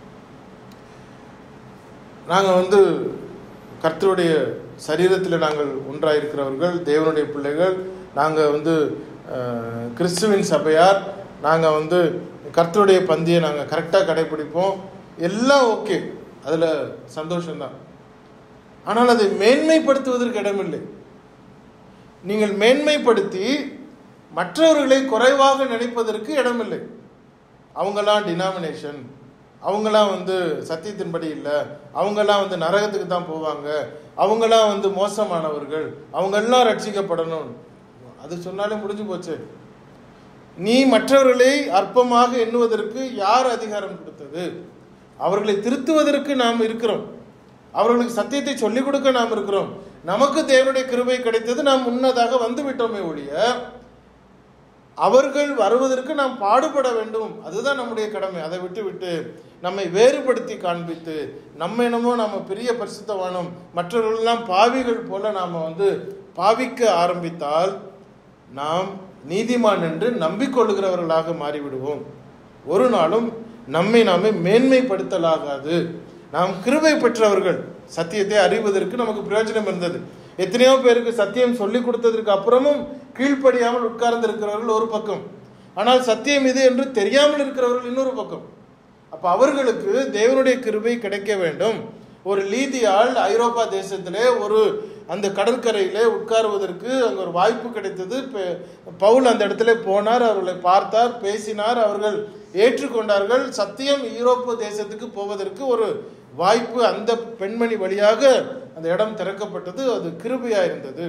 நாங்கள் வந்து கர்த்தருடைய சரீரத்தில் நாங்கள் ஒன்றாயிருக்கிறவர்கள் தேவனுடைய பிள்ளைகள் நாங்கள் வந்து அஹ், கிறிஸ்துவின் சபையார் நாங்கள் வந்து கர்த்தருடைய பந்தியை நாங்கள் கரெக்டாக கடைபிடிப்போம் எல்லாம் ஓகே அதில் சந்தோஷம்தான் ஆனால் அதை மேன்மைப்படுத்துவதற்கு இடமில்லை நீங்கள் மேன்மைப்படுத்தி மற்றவர்களை குறைவாக நினைப்பதற்கு இடமில்லை அவங்கெல்லாம் டினாமினேஷன் அவங்கெல்லாம் வந்து சத்தியத்தின்படி இல்லை அவங்கெல்லாம் வந்து நரகத்துக்கு தான் போவாங்க அவங்கெல்லாம் வந்து மோசமானவர்கள் அவங்கெல்லாம் ரட்சிக்கப்படணும் அது சொன்னாலே முடிஞ்சு போச்சு நீ மற்றவர்களை அற்பமாக எண்ணுவதற்கு யார் அதிகாரம் கொடுத்தது அவர்களை திருத்துவதற்கு நாம் இருக்கிறோம் அவர்களுக்கு சத்தியத்தை சொல்லிக் கொடுக்க நாம் இருக்கிறோம் நமக்கு தேவனுடைய கிருபை கிடைத்தது நாம் முன்னதாக வந்து விட்டோமே ஒழிய அவர்கள் வருவதற்கு நாம் பாடுபட வேண்டும் அதுதான் நம்முடைய கடமை அதை விட்டு விட்டு நம்மை வேறுபடுத்தி காண்பித்து நம்ம என்னமோ நம்ம பெரிய பரிசுத்தவானும் மற்றவர்களெல்லாம் பாவிகள் போல நாம் வந்து பாவிக்க ஆரம்பித்தால் நாம் நீதிமான் என்று நம்பிக்கொள்கிறவர்களாக மாறிவிடுவோம் ஒரு நாளும் நம்மை நாமே மேன்மைப்படுத்தலாகாது நாம் கிருபை பெற்றவர்கள் சத்தியத்தை அறிவதற்கு நமக்கு பிரயோஜனம் இருந்தது எத்தனையோ பேருக்கு சத்தியம் சொல்லிக் கொடுத்ததற்கு அப்புறமும் கீழ்ப்படியாமல் உட்கார்ந்து இருக்கிறவர்கள் ஒரு பக்கம் ஆனால் சத்தியம் இது என்று தெரியாமல் இருக்கிறவர்கள் இன்னொரு பக்கம் அப்ப அவர்களுக்கு தேவனுடைய கிருபை கிடைக்க வேண்டும் ஒரு லீதியால் ஐரோப்பா தேசத்திலே ஒரு அந்த கடற்கரையிலே உட்காருவதற்கு அங்கே ஒரு வாய்ப்பு கிடைத்தது பெ- பவுல் அந்த இடத்துல போனார் அவர்களை பார்த்தார் பேசினார் அவர்கள் ஏற்றுக்கொண்டார்கள் சத்தியம் யூரோப்பு தேசத்துக்கு போவதற்கு ஒரு வாய்ப்பு அந்த பெண்மணி வழியாக அந்த இடம் திறக்கப்பட்டது அது கிருபையா இருந்தது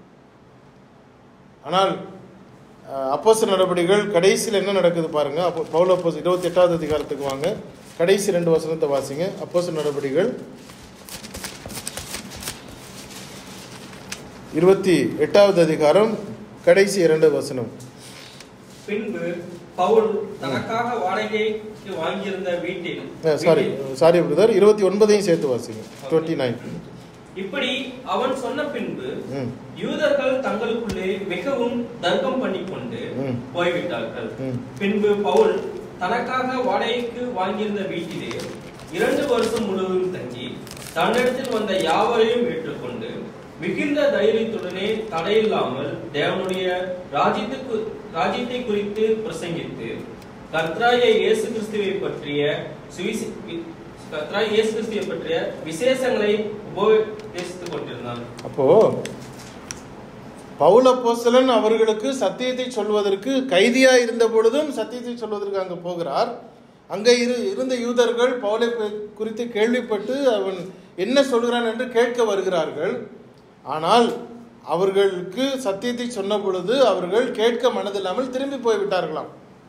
ஆனால் அப்போஸ் நடவடிக்கைகள் கடைசியில் என்ன நடக்குது பாருங்க அப்போ பவுல் அப்போஸ் இருபத்தி எட்டாவது அதிகாரத்துக்கு வாங்க கடைசி ரெண்டு வசனத்தை வாசிங்க அப்போஸ் நடவடிக்கைகள் இருபத்தி எட்டாவது அதிகாரம் கடைசி இரண்டு வசனம் பின்பு பவுல் தனக்காக வாடகைக்கு வாங்கியிருந்த வீட்டில் சாரி வீட்டில் சாரி பிரதர் இருபத்தி ஒன்பதையும் சேர்த்து வாசிங்க டுவெண்ட்டி நைன் இப்படி அவன் சொன்ன பின்பு ம் யூதர்கள் தங்களுக்குள்ளே மிகவும் தர்க்கம் பண்ணிக்கொண்டு ம். போய்விட்டார்கள் ம். பின்பு பவுல் தனக்காக வாடகைக்கு வாங்கியிருந்த வீட்டிலே இரண்டு வருஷம் முழுவதும் தங்கி தன்னிடத்தில் வந்த யாவரையும் ஏற்றுக்கொண்டு மிகுந்த தைரியத்துடனே தடையில்லாமல் தேவனுடைய ராஜ்யத்துக்கு ராஜ்யத்தை குறித்து பிரசங்கித்து கர்த்தராய இயேசு கிறிஸ்துவை பற்றிய சுவிசே கர்த்தராய இயேசு கிறிஸ்துவை பற்றிய விசேஷங்களை உபதேசித்துக் கொண்டிருந்தான் அப்போ பவுல் அப்போஸ்தலன் அவர்களுக்கு சத்தியத்தை சொல்வதற்கு கைதியா இருந்த பொழுதும் சத்தியத்தை சொல்வதற்கு அங்க போகிறார் அங்க இரு இருந்த யூதர்கள் பவுலை ப- குறித்து கேள்விப்பட்டு அவன் என்ன சொல்கிறான் என்று கேட்க வருகிறார்கள் ஆனால் அவர்களுக்கு சத்தியத்தை சொன்ன பொழுது அவர்கள் கேட்க மனதில்லாமல் திரும்பி போய்விட்டார்களாம்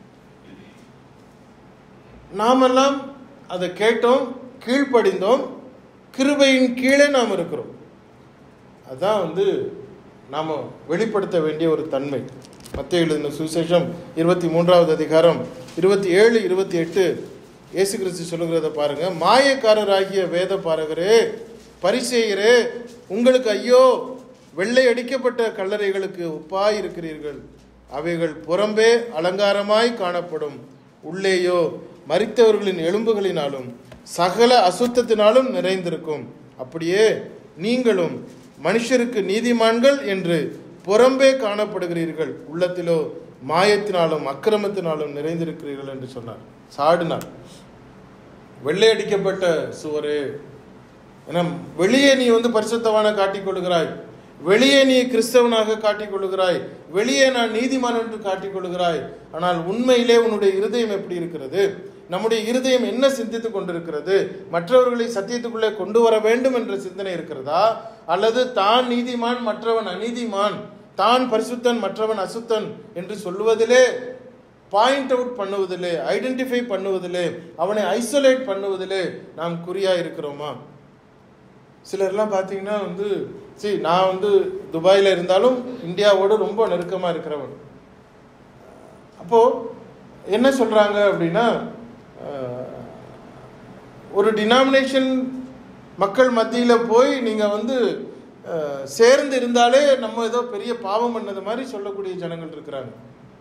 நாமெல்லாம் அதை கேட்டோம் கீழ்ப்படிந்தோம் கிருபையின் கீழே நாம் இருக்கிறோம் அதான் வந்து நாம் வெளிப்படுத்த வேண்டிய ஒரு தன்மை மத்திய எழுதின சுவிசேஷம் இருபத்தி மூன்றாவது அதிகாரம் இருபத்தி ஏழு இருபத்தி எட்டு இயேசு கிறிஸ்து சொல்லுகிறத பாருங்க மாயக்காரராகிய வேத பாரகரே பரிசேயரே உங்களுக்கு ஐயோ வெள்ளை அடிக்கப்பட்ட கல்லறைகளுக்கு ஒப்பாய் இருக்கிறீர்கள் அவைகள் புறம்பே அலங்காரமாய் காணப்படும் உள்ளேயோ மரித்தவர்களின் எலும்புகளினாலும் சகல அசுத்தத்தினாலும் நிறைந்திருக்கும் அப்படியே நீங்களும் மனுஷருக்கு நீதிமான்கள் என்று புறம்பே காணப்படுகிறீர்கள் உள்ளத்திலோ மாயத்தினாலும் அக்கிரமத்தினாலும் நிறைந்திருக்கிறீர்கள் என்று சொன்னார் சாடினார் வெள்ளை அடிக்கப்பட்ட சுவரே ஏன்னா வெளியே நீ வந்து பரிசுத்தவான காட்டிக் கொள்கிறாய் வெளியே நீ கிறிஸ்தவனாக காட்டிக் கொள்கிறாய் வெளியே நான் நீதிமான் என்று காட்டிக் கொள்கிறாய் ஆனால் உண்மையிலே உன்னுடைய இருதயம் எப்படி இருக்கிறது நம்முடைய இருதயம் என்ன சிந்தித்துக் கொண்டிருக்கிறது மற்றவர்களை சத்தியத்துக்குள்ளே கொண்டு வர வேண்டும் என்ற சிந்தனை இருக்கிறதா அல்லது தான் நீதிமான் மற்றவன் அநீதிமான் தான் பரிசுத்தன் மற்றவன் அசுத்தன் என்று சொல்லுவதிலே பாயிண்ட் அவுட் பண்ணுவதிலே ஐடென்டிஃபை பண்ணுவதிலே அவனை ஐசோலேட் பண்ணுவதிலே நாம் குறியா இருக்கிறோமா சிலர்லாம் பார்த்தீங்கன்னா வந்து சரி நான் வந்து துபாயில் இருந்தாலும் இந்தியாவோடு ரொம்ப நெருக்கமாக இருக்கிறவன் அப்போது என்ன சொல்கிறாங்க அப்படின்னா அஹ், ஒரு டினாமினேஷன் மக்கள் மத்தியில் போய் நீங்கள் வந்து அஹ், சேர்ந்து இருந்தாலே நம்ம ஏதோ பெரிய பாவம் பண்ணது மாதிரி சொல்லக்கூடிய ஜனங்கள் இருக்கிறாங்க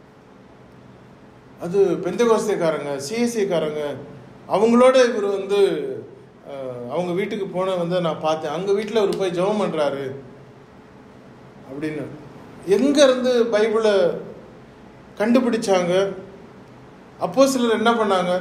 அது பெந்தகோஸ்தேக்காரங்க சிஎஸ்சிக்காரங்க அவங்களோட இவர் வந்து அஹ், அவங்க வீட்டுக்கு போன வந்து நான் பார்த்தேன் அங்கே வீட்டில் அவர் போய் ஜெபம் பண்ணுறாரு அப்படின்னு எங்கேருந்து பைபிளை கண்டுபிடிச்சாங்க அப்போ சிலர் என்ன பண்ணாங்க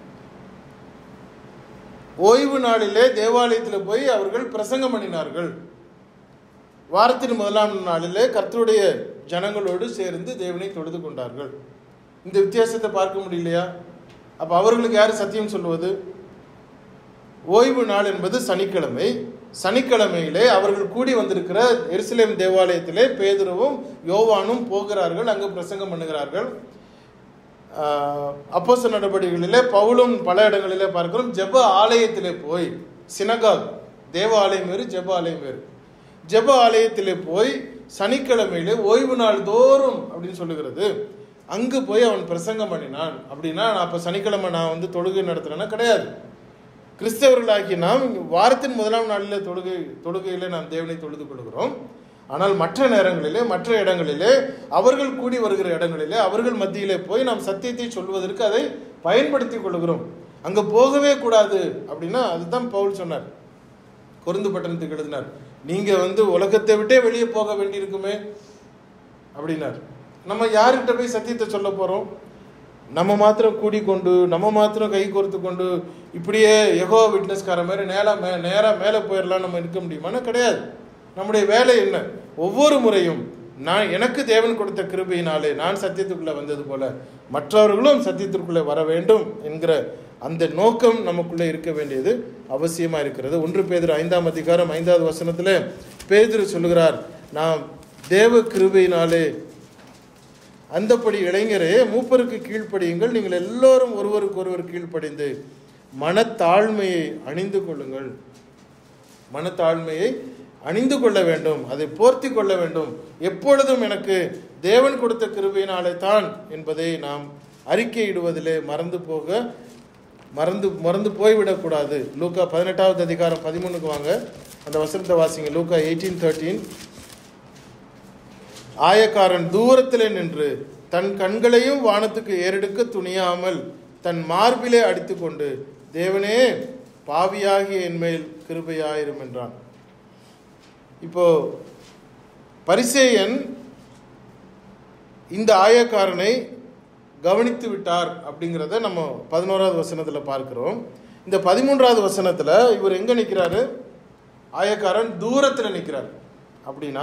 ஓய்வு நாளிலே தேவாலயத்தில் போய் அவர்கள் பிரசங்கம் பண்ணினார்கள் வாரத்தின் முதலாம் நாளிலே கர்த்தருடைய ஜனங்களோடு சேர்ந்து தேவனை தொழுது கொண்டார்கள் இந்த வித்தியாசத்தை பார்க்க முடியலையா அப்ப அவர்களுக்கு யார் சத்தியம் சொல்லுவது ஓய்வு நாள் என்பது சனிக்கிழமை சனிக்கிழமையிலே அவர்கள் கூடி வந்திருக்கிற எருசலேம் தேவாலயத்திலே பேதுருவும் யோவானும் போகிறார்கள் அங்கு பிரசங்கம் பண்ணுகிறார்கள் அப்போச நடவடிக்கைகளிலே பவுலும் பல இடங்களிலே பார்க்கிறோம் ஜெப ஆலயத்திலே போய் சினகாக் தேவ ஆலயம் வேறு ஜெப ஆலயம் வேறு ஜெப ஆலயத்திலே போய் சனிக்கிழமையிலே ஓய்வு நாள் தோறும் அப்படின்னு சொல்லுகிறது அங்கு போய் அவன் பிரசங்கம் பண்ணினான் அப்படின்னா நான் அப்போ சனிக்கிழமை நான் வந்து தொழுகை நடத்துறேன்னா கிடையாது கிறிஸ்தவர்களாகிய நாம் இங்கு வாரத்தின் முதலாம் நாளில் தொழுகை தொழுகையிலே நாம் தேவனை தொழுது கொள்கிறோம் ஆனால் மற்ற நேரங்களிலே மற்ற இடங்களிலே அவர்கள் கூடி வருகிற இடங்களிலே அவர்கள் மத்தியிலே போய் நாம் சத்தியத்தை சொல்வதற்கு அதை பயன்படுத்தி கொள்கிறோம் அங்க போகவே கூடாது அப்படின்னா அதுதான் பவுல் சொன்னார் கொருந்து பட்டணத்துக்கு எழுதினார் நீங்க வந்து உலகத்தை விட்டே வெளியே போக வேண்டியிருக்குமே அப்படின்னார் நம்ம யார்கிட்ட போய் சத்தியத்தை சொல்ல போறோம் நம்ம மாத்திரம் கூடிக்கொண்டு நம்ம மாத்திரம் கை கோர்த்து கொண்டு இப்படியே எகோ விட்னஸ்கார மாதிரி நேரா மே நேராக மேலே போயிடலாம் நம்ம இருக்க முடியுமானா கிடையாது நம்முடைய வேலை என்ன ஒவ்வொரு முறையும் நான் எனக்கு தேவன் கொடுத்த கிருபையினாலே நான் சத்தியத்துக்குள்ளே வந்தது போல மற்றவர்களும் சத்தியத்திற்குள்ளே வர வேண்டும் என்கிற அந்த நோக்கம் நமக்குள்ளே இருக்க வேண்டியது அவசியமாக இருக்கிறது ஒன்று பேதுரு ஐந்தாம் அதிகாரம் ஐந்தாவது வசனத்தில் பேதுரு சொல்லுகிறார் நாம் தேவ கிருபையினாலே அந்தப்படி இளைஞரே மூப்பருக்கு கீழ்ப்படியுங்கள் நீங்கள் எல்லோரும் ஒருவருக்கு ஒருவர் கீழ்ப்படிந்து மனத்தாழ்மையை அணிந்து கொள்ளுங்கள் மனத்தாழ்மையை அணிந்து கொள்ள வேண்டும் அதை போர்த்தி கொள்ள வேண்டும் எப்பொழுதும் எனக்கு தேவன் கொடுத்த கிருபையினாலே தான் என்பதை நாம் அறிக்கையிடுவதிலே மறந்து போக மறந்து மறந்து போய்விடக்கூடாது லூக்கா பதினெட்டாவது அதிகாரம் பதிமூணுக்கு வாங்க அந்த வசனத்தை வாசிங்க லூக்கா எயிட்டீன் தேர்ட்டீன் ஆயக்காரன் தூரத்திலே நின்று தன் கண்களையும் வானத்துக்கு ஏறெடுக்க துணியாமல் தன் மார்பிலே அடித்துக்கொண்டு தேவனே பாவியாகிய என்மேல் கிருபையாயிரும் என்றான் இப்போ பரிசேயன் இந்த ஆயக்காரனை கவனித்து விட்டார் அப்படிங்கிறத நம்ம பதினோராவது வசனத்தில் பார்க்கிறோம் இந்த பதிமூன்றாவது வசனத்தில் இவர் எங்கே நிற்கிறாரு ஆயக்காரன் தூரத்தில் நிற்கிறார் அப்படின்னா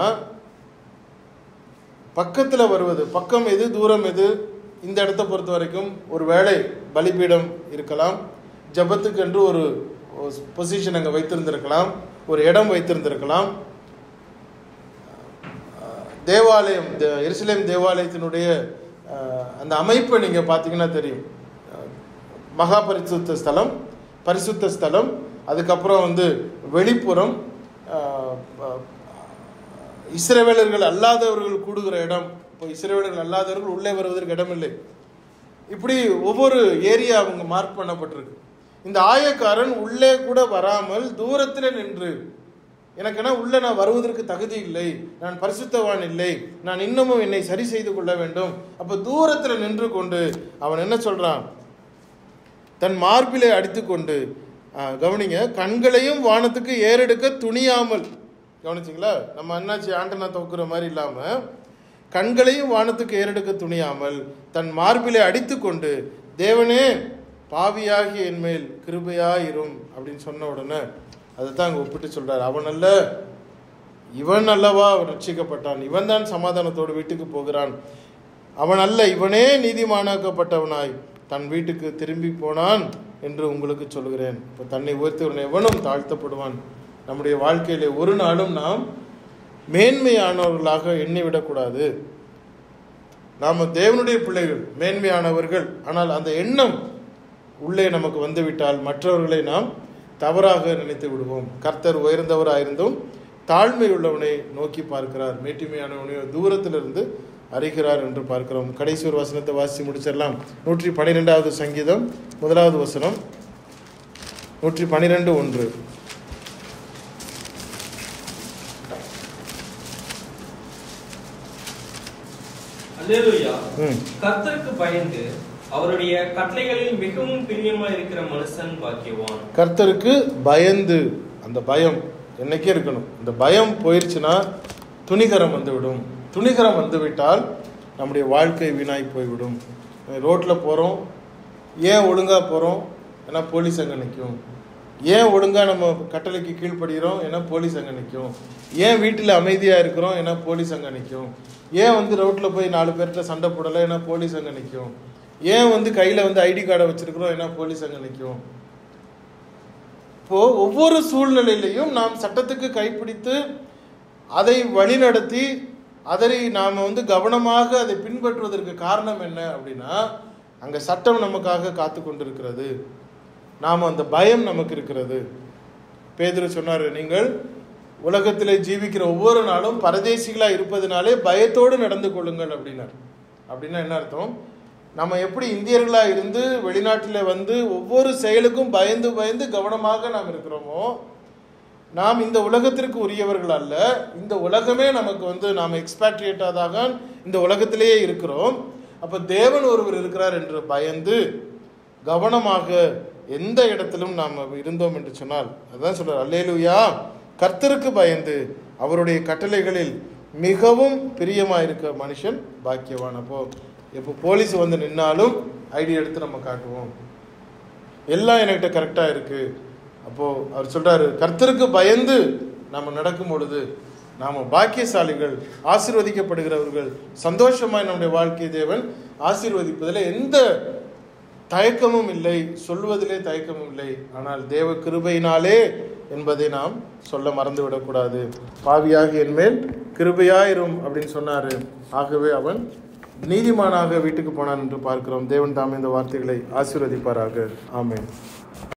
பக்கத்தில் வருவது பக்கம் எது தூரம் எது இந்த இடத்த பொறுத்த வரைக்கும் ஒரு வேளை பலிபீடம் இருக்கலாம் ஜபத்துக்கு என்று ஒரு பொசிஷன் அங்கே வைத்திருந்திருக்கலாம் ஒரு இடம் வைத்திருந்திருக்கலாம் தேவாலயம் தே- எருசலேம் தேவாலயத்தினுடைய அஹ், அந்த அமைப்பை நீங்கள் பார்த்தீங்கன்னா தெரியும் அஹ், மகா பரிசுத்த ஸ்தலம் பரிசுத்த ஸ்தலம் அதுக்கப்புறம் வந்து வெளிப்புறம் அஹ், அஹ், இஸ்ரவேலர்கள் அல்லாதவர்கள் கூடுகிற இடம் இப்போ இஸ்ரவேலர்கள் அல்லாதவர்கள் உள்ளே வருவதற்கு இடம் இல்லை இப்படி ஒவ்வொரு ஏரியா அவங்க மார்க் பண்ணப்பட்டிருக்கு இந்த ஆயக்காரன் உள்ளே கூட வராமல் தூரத்தில் நின்று எனக்கு என்ன உள்ள நான் வருவதற்கு தகுதி இல்லை நான் பரிசுத்தவான் இல்லை நான் இன்னமும் என்னை சரி செய்து கொள்ள வேண்டும் அப்ப தூரத்தில் நின்று கொண்டு அவன் என்ன சொல்றான் தன் மார்பிலை அடித்துக்கொண்டு ஆ, கவனிங்க கண்களையும் வானத்துக்கு ஏறெடுக்க துணியாமல் கவனிச்சிங்களா நம்ம அண்ணாச்சி ஆண்டனா தோக்குற மாதிரி இல்லாம கண்களையும் வானத்துக்கு ஏறெடுக்க துணியாமல் தன் மார்பிலை அடித்துக்கொண்டு தேவனே பாவியாகி என்மேல் கிருபையாயிரும் அப்படின்னு சொன்ன உடனே அதை தான் அங்கே ஒப்பிட்டு சொல்றார் அவன் அல்ல இவன் அல்லவா அவன் ரட்சிக்கப்பட்டான் இவன் தான் சமாதானத்தோடு வீட்டுக்கு போகிறான் அவன் அல்ல இவனே நீதிமானாக்கப்பட்டவனாய் தன் வீட்டுக்கு திரும்பி போனான் என்று உங்களுக்கு சொல்கிறேன் இப்போ தன்னை உயர்த்தவன் எவனும் தாழ்த்தப்படுவான் நம்முடைய வாழ்க்கையிலே ஒரு நாளும் நாம் மேன்மையானவர்களாக எண்ணிவிடக்கூடாது நாம் தேவனுடைய பிள்ளைகள் மேன்மையானவர்கள் ஆனால் அந்த எண்ணம் உள்ளே நமக்கு வந்துவிட்டால் மற்றவர்களை நாம் தவறாக நினைத்து விடுவோம் கர்த்தர் உயர்ந்தவராயிருந்தும் தாழ்மை உள்ளவனை நோக்கி பார்க்கிறார் மேட்டிமையானவனை தூரத்திலிருந்து அறிகிறார் என்று பார்க்கிறோம் கடைசி ஒரு வசனத்தை வாசித்து முடிச்சிடலாம் நூற்றி பன்னிரெண்டாவது சங்கீதம் முதலாவது வசனம் நூற்றி பன்னிரெண்டு ஒன்று அல்லேலூயா ம் கர்த்தருக்கு பயந்து அவருடைய கட்டளைகளில் மிகவும் பிரியமா இருக்கிற மனுஷன் பாக்கியவான் கர்த்தருக்கு பயந்து அந்த பயம் என்னைக்கே இருக்கணும் இந்த பயம் போயிருச்சுன்னா துணிகரம் வந்துவிடும் துணிகரம் வந்துவிட்டால் நம்முடைய வாழ்க்கை வீணாய் போய்விடும் ரோட்டில் போகிறோம் ஏன் ஒழுங்காக போகிறோம் ஏன்னா போலீஸ் அங்கே நிற்கும் ஏன் ஒழுங்காக நம்ம கட்டளைக்கு கீழ்ப்படுகிறோம் ஏன்னா போலீஸ் அங்கே நிற்கும் ஏன் வீட்டில் அமைதியாக இருக்கிறோம் ஏன்னா போலீஸ் அங்கே நிற்கும் ஏன் வந்து ரோட்டில் போய் நாலு பேர்கிட்ட சண்டை போடலை ஏன்னா போலீஸ் அங்கே நிற்கும் ஏன் வந்து கையில் வந்து ஐடி கார்டை வச்சிருக்கிறோம் ஏன்னா போலீஸ் அங்கே நிற்கும் இப்போ ஒவ்வொரு சூழ்நிலையிலையும் நாம் சட்டத்துக்கு கைப்பிடித்து அதை வழிநடத்தி அதை நாம் வந்து கவனமாக அதை பின்பற்றுவதற்கு காரணம் என்ன அப்படின்னா அங்கே சட்டம் நமக்காக காத்து கொண்டிருக்கிறது நாம் அந்த பயம் நமக்கு இருக்கிறது பேதுரு சொன்னார் நீங்கள் உலகத்திலே ஜீவிக்கிற ஒவ்வொரு நாளும் பரதேசிகளாக இருப்பதனாலே பயத்தோடு நடந்து கொள்ளுங்கள் அப்படின்னார் அப்படின்னா என்ன அர்த்தம் நம்ம எப்படி இந்தியர்களாக இருந்து வெளிநாட்டில் வந்து ஒவ்வொரு செயலுக்கும் பயந்து பயந்து கவனமாக நாம் இருக்கிறோமோ நாம் இந்த உலகத்திற்கு உரியவர்கள் அல்ல இந்த உலகமே நமக்கு வந்து நாம் எக்ஸ்பேட்ரியேட்டாதாக இந்த உலகத்திலேயே இருக்கிறோம் அப்போ தேவன் ஒருவர் இருக்கிறார் என்று பயந்து கவனமாக எந்த இடத்திலும் நாம் இருந்தோம் என்று சொன்னால் அதான் சொல்றார் அல்லேலூயா கர்த்தருக்கு பயந்து அவருடைய கட்டளைகளில் மிகவும் பிரியமாயிருக்க மனுஷன் பாக்கியவான் அப்போ இப்போ போலீஸ் வந்து நின்னாலும் ஐடி எடுத்து நம்ம காட்டுவோம் எல்லாம் என்கிட்ட கரெக்டாக இருக்கு அப்போ அவர் சொல்றாரு கர்த்தருக்கு பயந்து நம்ம நடக்கும் பொழுது நாம் பாக்கியசாலிகள் ஆசீர்வதிக்கப்படுகிறவர்கள் சந்தோஷமாய் நம்முடைய வாழ்க்கை தேவன் ஆசீர்வதிப்பதில் எந்த தயக்கமும் இல்லை சொல்வதிலே தயக்கமும் இல்லை ஆனால் தேவ கிருபையினாலே என்பதை நாம் சொல்ல மறந்துவிடக்கூடாது பாவியாக என்மேல் கிருபையாயிரும் அப்படின்னு சொன்னாரு ஆகவே அவன் நீதிமானாக வீட்டுக்கு போனான் என்று பார்க்கிறோம் தேவன் தாமே இந்த வார்த்தைகளை ஆசீர்வதிப்பாராக ஆமென்